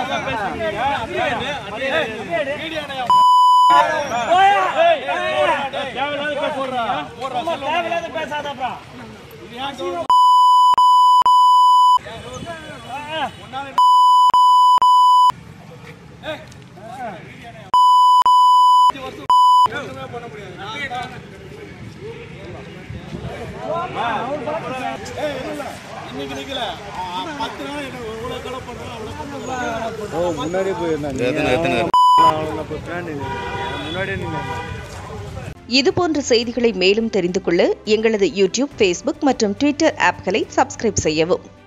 ஓ முன்னாடியே போயிருந்தாங்க எத்தனை எத்தனை முன்னாடியே நீங்க இதுபோன்ற செய்திகளை மேலும் தெரிந்து கொள்ள எங்களது யூடியூப் ஃபேஸ்புக் மற்றும் ட்விட்டர் ஆப்களை சப்ஸ்கிரைப் செய்யவும்